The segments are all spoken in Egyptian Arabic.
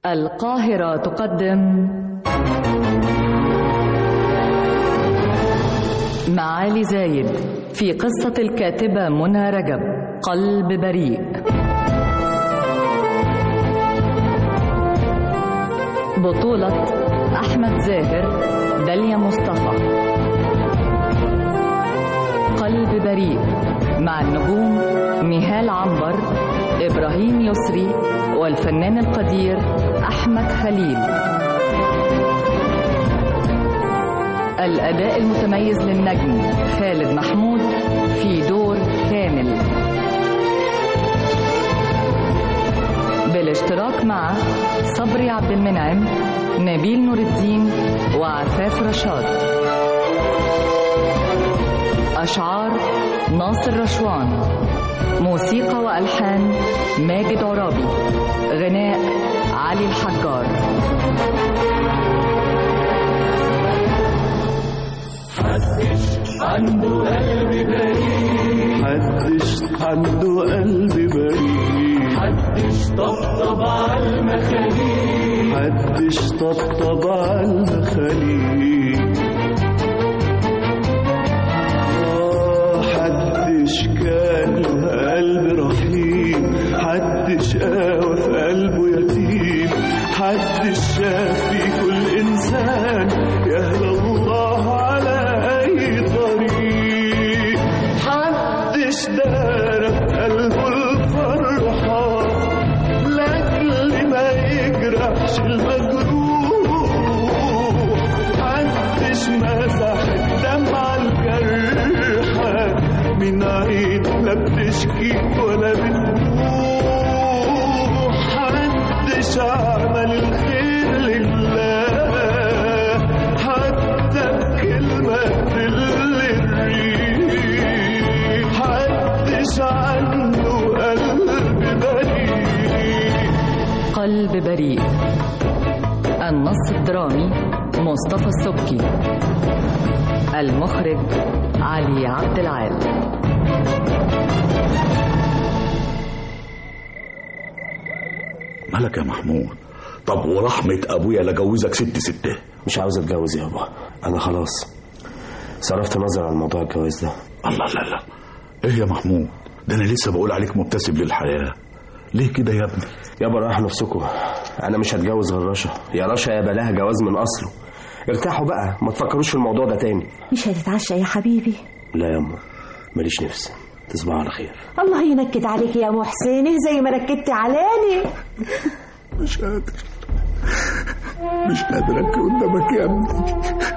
القاهرة تقدم معالي زايد في قصة الكاتبة منى رجب قلب بريء بطولة أحمد زاهر داليا مصطفى قلب بريء مع النجوم نهال عنبر إبراهيم يسري والفنان القدير أحمد خليل الأداء المتميز للنجم خالد محمود في دور كامل بالاشتراك مع صبري عبد المنعم نبيل نور الدين وعفاف رشاد أشعار ناصر رشوان موسيقى وألحان ماجد عرابي غناء علي الحجار محدش عنده قلب بريء محدش عنده قلب بريء محدش طبطب على المخاليق محدش طبطب على المخاليق آه، حدش كان له قلب رحيم حدش قاوى في قلبه يتيم حدش شاف في كل انسان يهدى الله على اي طريق حدش دار في قلبه الفرحه لاجل ما يجرحش المجروح محدش مسح الدمعة الجرحى من عين لا بتشكي ولا بتبوح محدش عمل الخير لله حتى بكلمة تل الريح محدش عنده قلب بريء قلب بريء النص الدرامي مصطفى السبكي المخرج علي عبد العال مالك يا محمود طب ورحمة أبويا لجوزك ست ستة مش عاوز اتجوز يابا انا خلاص صرفت نظر عن موضوع الجواز ده الله لا لا إيه يا محمود ده أنا لسه بقول عليك مبتسم للحياة ليه كده يا ابني يابا راح نفسكم انا مش هتجوز غير رشا يا رشا يا بلاها جواز من اصله ارتاحوا بقى ما تفكروش في الموضوع ده تاني مش هتتعشى يا حبيبي لا ياما ماليش نفس تصبحوا على خير الله ينكد عليك يا محسن زي ما نكدت علاني مش قادر مش قادر أبكي قدامك يا ابني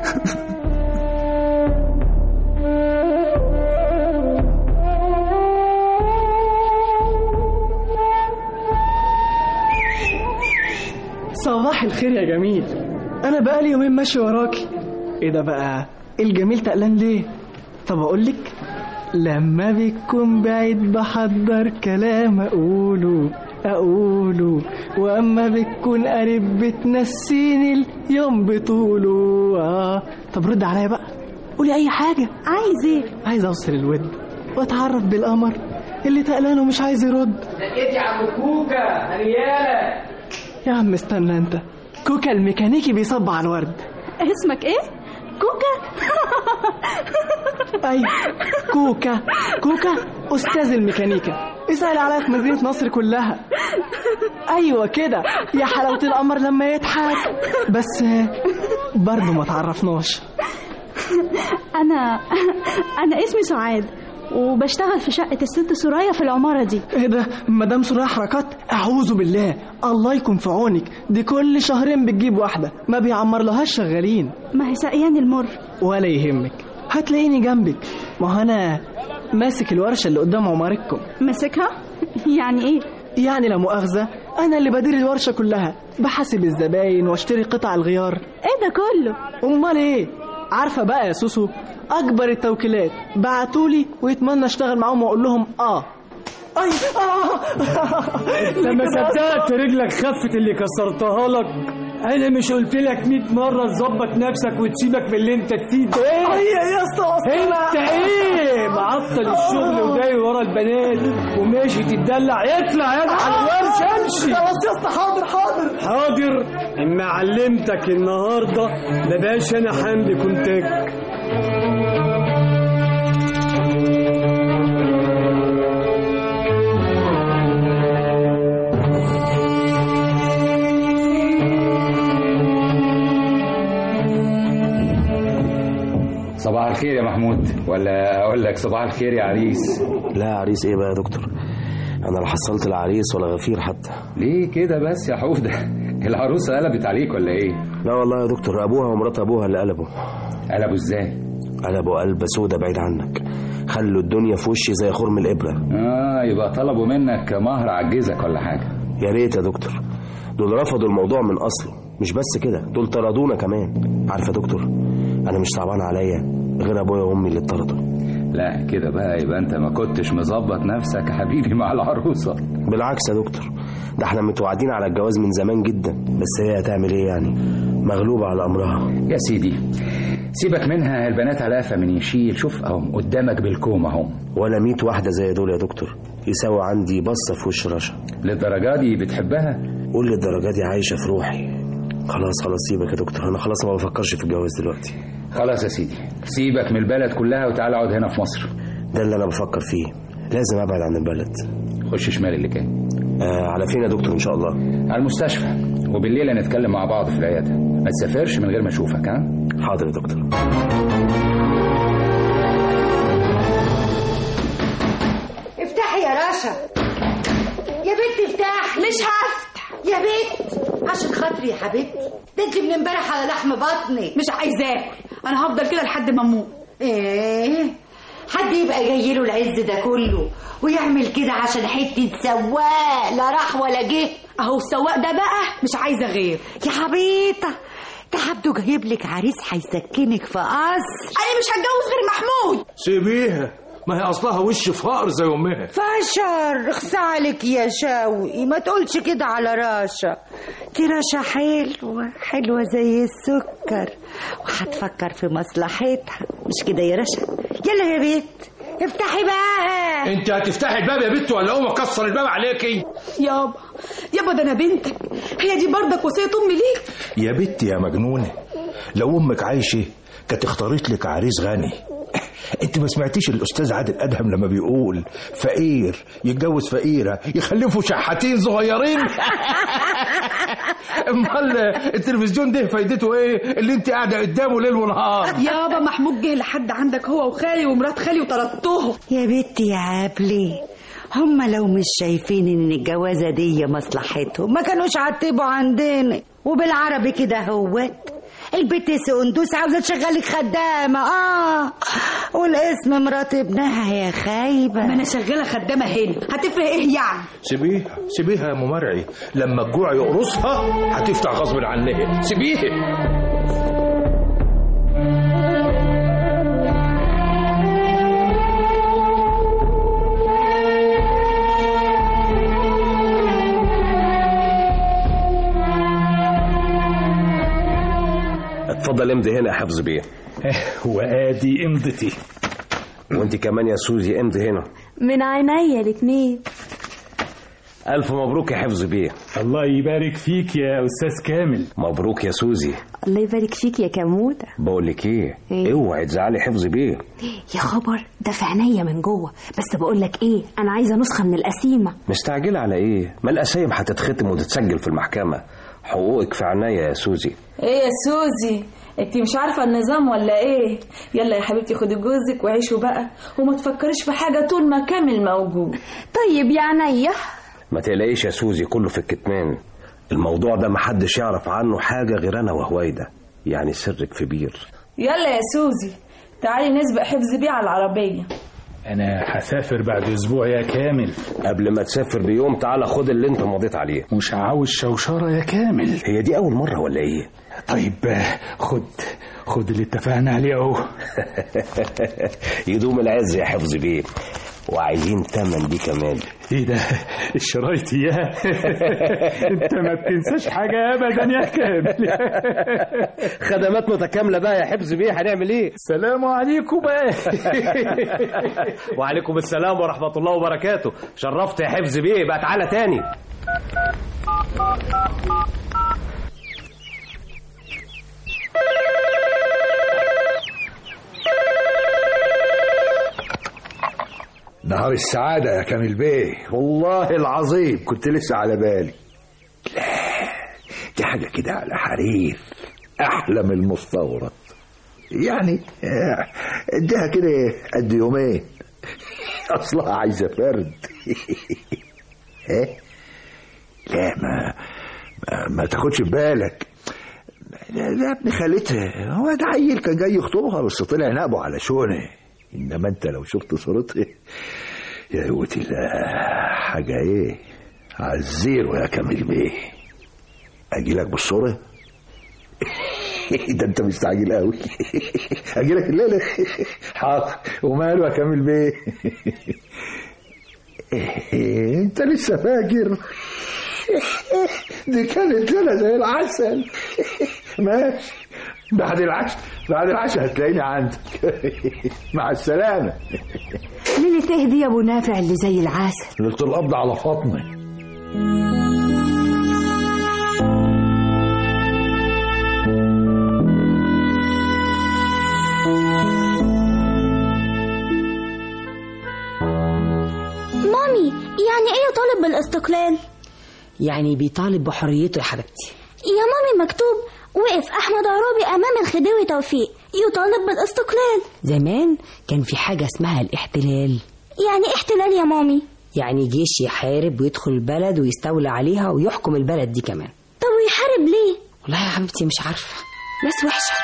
صباح الخير يا جميل انا بقالي يومين ماشي وراكي ايه ده بقى الجميل تقلان ليه طب اقولك لما بيكون بعيد بحضر كلام اقوله اقوله واما بتكون قريب بتنسيني اليوم بطوله اه طب رد عليا بقى قولي اي حاجه عايز ايه عايز اوصل الود واتعرف بالقمر اللي تقلان ومش عايز يرد يا عم كوكا هنيالك يا عم استنى انت كوكا الميكانيكي بيصب على الورد اسمك ايه كوكا ايوه كوكا كوكا استاذ الميكانيكا اسال عليا في مدينه نصر كلها ايوه كده يا حلاوه القمر لما يضحك بس برضه ما تعرفناش أنا أنا اسمي سعاد وبشتغل في شقة الست سرايا في العمارة دي ايه ده مدام سرايا حركات اعوذ بالله الله يكون في عونك دي كل شهرين بتجيب واحده ما بيعمر لهاش شغالين ما هي سقيان المر ولا يهمك هتلاقيني جنبك ما هو انا ماسك الورشه اللي قدام عمارتكم ماسكها يعني إيه يعني لا مؤاخذه انا اللي بدير الورشه كلها بحاسب الزباين واشتري قطع الغيار إيه ده كله امال ايه عارفه بقى يا سوسو اكبر التوكيلات بعتولي ويتمنى اشتغل معاهم واقول لهم اه اي اه لما صدقت رجلك خفت اللي كسرتها لك انا مش قلت لك 100 مره تظبط نفسك وتسيبك من اللي انت فيه ده ايه ايه يا اسطى انت ايه معطل الشغل وجاي ورا البنات وماشي تتدلع اطلع يا على الورش امشي خلاص يا اسطى حاضر حاضر حاضر اما علمتك النهارده بلاش انا حمدي كنتك صباح الخير يا محمود ولا اقول لك صباح الخير يا عريس لا عريس ايه بقى يا دكتور انا لا حصلت لا عريس ولا غفير حتى ليه كده بس يا حوده العروسه قلبت عليك ولا ايه لا والله يا دكتور ابوها ومرات ابوها اللي قلبوا قلبوا ازاي قلبوا قلبة سودة بعيد عنك خلوا الدنيا في وشي زي خرم الابره اه يبقى طلبوا منك مهر عجزك ولا حاجه يا ريت يا دكتور دول رفضوا الموضوع من اصله مش بس كده دول طردونا كمان عارف يا دكتور انا مش صعبان عليا غير ابويا وامي اللي اتطردوا لا كده بقى يبقى انت ما كنتش مظبط نفسك يا حبيبي مع العروسه بالعكس يا دكتور ده احنا متوعدين على الجواز من زمان جدا بس هي هتعمل ايه يعني مغلوبة على امرها يا سيدي سيبك منها البنات على قفا من يشيل شوف اهم قدامك بالكوم اهم ولا ميت واحدة زي دول يا دكتور يساوي عندي بصة في وش رشا للدرجة دي بتحبها قول لي الدرجة دي عايشة في روحي خلاص خلاص سيبك يا دكتور انا خلاص ما بفكرش في الجواز دلوقتي خلاص يا سيدي سيبك من البلد كلها وتعال اقعد هنا في مصر ده اللي انا بفكر فيه لازم ابعد عن البلد خش شمال اللي كان آه على فين يا دكتور ان شاء الله على المستشفى وبالليل هنتكلم مع بعض في العياده ما تسافرش من غير ما اشوفك ها حاضر يا دكتور افتحي يا رشا يا بنت افتحي مش هفتح يا بنت عشان خاطري يا حبيبتي ده انت من امبارح على لحم بطني مش عايزاه انا هفضل كده لحد ما اموت ايه حد يبقى جاي له العز ده كله ويعمل كده عشان حته سواق لا راح ولا جه اهو السواق ده بقى مش عايزه غير يا حبيطه ده عبده جايب لك عريس هيسكنك في قصر انا مش هتجوز غير محمود سيبيها ما هي اصلها وش فقر زي امها فشر اخسى عليك يا شوقي ما تقولش كده على راشا دي راشا حلوة حلوة زي السكر وهتفكر في مصلحتها مش كده يا رشا يلا يا بيت افتحي بقى انت هتفتحي الباب يا بنت ولا اقوم اكسر الباب عليكي يابا يابا ده انا بنتك هي دي برضك وصيه امي ليك يا بنت يا مجنونة لو أمك عايشة كانت اختارت لك عريس غني انت ما سمعتيش الاستاذ عادل ادهم لما بيقول فقير يتجوز فقيره يخلفوا شحاتين صغيرين امال التلفزيون ده فايدته ايه اللي انت قاعده قدامه ليل ونهار يابا محمود جه لحد عندك هو وخالي ومرات خالي وطردتهم يا بنتي يا عبلي هما لو مش شايفين ان الجوازة دي مصلحتهم ما كانوش عتبوا عندنا وبالعربي كده هوت البت سندوس عاوزة تشغلك خدامة اه والاسم مرات ابنها يا خايبة ما انا شغاله خدامه هنا هتفرق ايه يعني سيبيها سيبيها يا ممرعي لما الجوع يقرصها هتفتح غصب عنها سيبيها اتفضل امضي هنا يا حفظ بيه وادي امضتي وانت كمان يا سوزي امضي هنا من عينيا الاتنين الف مبروك يا حفظ بيه الله يبارك فيك يا استاذ كامل مبروك يا سوزي الله يبارك فيك يا كموتة بقول لك ايه إيه؟ اوعي تزعلي حفظ بيه يا خبر ده في عينيا من جوه بس بقول لك ايه انا عايزه نسخه من القسيمه مستعجله على ايه ما القسايم هتتختم وتتسجل في المحكمه حقوقك في عينيا يا سوزي ايه يا سوزي انت مش عارفه النظام ولا ايه يلا يا حبيبتي خدي جوزك وعيشوا بقى وما تفكريش في حاجه طول ما كامل موجود طيب يا عينيا ما تقلقيش يا سوزي كله في الكتمان الموضوع ده محدش يعرف عنه حاجه غير انا وهويدا يعني سرك في بير يلا يا سوزي تعالي نسبق حفظ بيه على العربيه انا هسافر بعد اسبوع يا كامل قبل ما تسافر بيوم تعالى خد اللي انت مضيت عليه مش عاوز شوشره يا كامل هي دي اول مره ولا ايه طيب خد خد اللي اتفقنا عليه اهو يدوم العز يا حفظ بيه وعايزين تمن دي كمان ايه ده الشرايط اياه انت ما بتنساش حاجه ابدا يا كامل خدمات متكامله بقى يا حفظ بيه هنعمل ايه السلام عليكم بقى وعليكم السلام ورحمه الله وبركاته شرفت يا حفظ بيه بقى تعالى تاني نهار السعادة يا كامل بيه والله العظيم كنت لسه على بالي لا دي حاجة كده على حرير أحلى من المستورد يعني آه، اديها كده قد يومين أصلها عايزة فرد ايه لا ما ما, ما تاخدش في بالك لا لا ابن خالتها هو ده عيل كان جاي يخطبها بس طلع نقبه على شونه انما انت لو شفت صورتها يا قوتي لا حاجه ايه عالزيرو يا كامل بيه اجي لك بالصوره ده انت مستعجل قوي اجي لك الليله حاضر وماله يا كامل بيه انت لسه فاكر دي كانت ليله زي العسل ماشي بعد العشاء بعد العشاء هتلاقيني عندك مع السلامه ليلة ايه دي يا ابو نافع اللي زي العسل ليله القبض على فاطمه مامي يعني ايه يطالب بالاستقلال يعني بيطالب بحريته يا حبيبتي يا مامي مكتوب وقف احمد عرابي امام الخديوي توفيق يطالب بالاستقلال زمان كان في حاجة اسمها الاحتلال يعني إيه احتلال يا مامي يعني جيش يحارب ويدخل البلد ويستولى عليها ويحكم البلد دي كمان طب ويحارب ليه والله يا حبيبتي مش عارفة ناس وحشة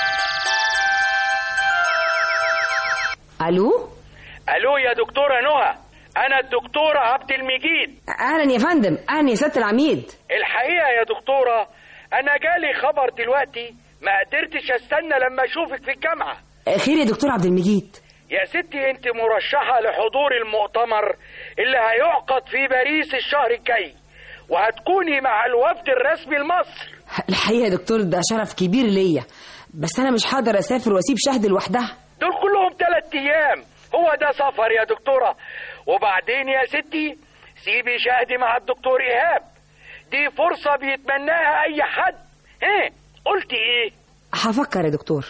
ألو الو يا دكتوره نهى انا الدكتور عبد المجيد أهلا يا فندم أهلا يا سيادة العميد الحقيقه يا دكتوره انا جالي خبر دلوقتي ما قدرتش استنى لما اشوفك في الجامعه خير يا دكتور عبد المجيد يا ستي انت مرشحه لحضور المؤتمر اللي هيعقد في باريس الشهر الجاي وهتكوني مع الوفد الرسمي لمصر الحقيقة يا دكتور ده شرف كبير ليا بس أنا مش هقدر أسافر وأسيب شهد لوحدها دول كلهم ثلاث ايام هو ده سفر يا دكتوره وبعدين يا ستي سيبي شهدي مع الدكتور ايهاب دي فرصه بيتمناها اي حد ايه قلتي ايه هفكر يا دكتور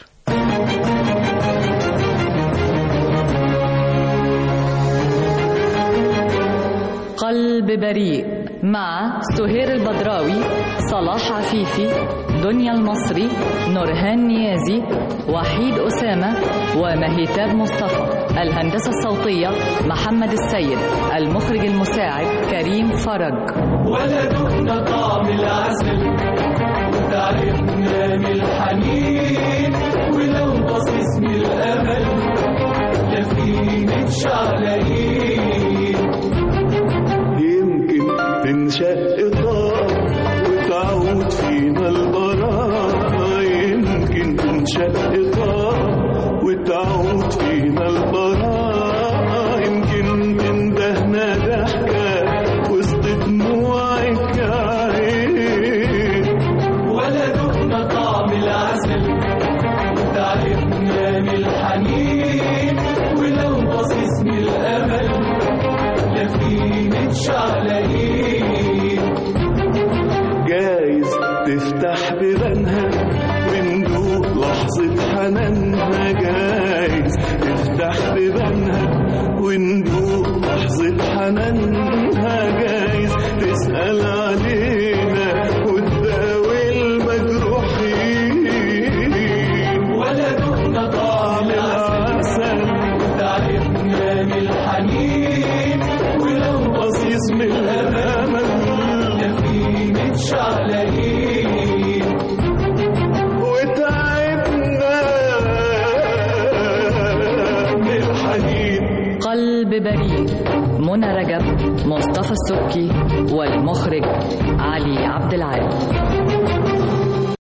قلب بريء مع سهير البدراوي صلاح عفيفي دنيا المصري نورهان نيازي وحيد أسامة ومهيتاب مصطفى الهندسة الصوتية محمد السيد المخرج المساعد كريم فرج ولا دقنا طعم العسل وتعبنا من الحنين ولو بصيص من الامل لا في شعلانين يمكن تنشق طاق وتعود فينا البراءة يمكن تنشق طاق وتعود فينا البراءة يمكن تندهنا ضحكة وسط دموعك عين ولا دقنا طعم العسل وتعبنا من الحنين ولو بصيص من الامل لا في شعلانين جايز تفتح بيبانها وندوق لحظة حنانها جايز تفتح بيبانها وندوق لحظة حنانها جايز تسأل علينا وتداوي المجروحين ولا دقنا طعم العسل وتعبنا من الحنين ولو بصيص من الأمل لا في شعلانين وتعبنا من الحنين قلب بريء منى رجب مصطفى السبكي والمخرج علي عبد العال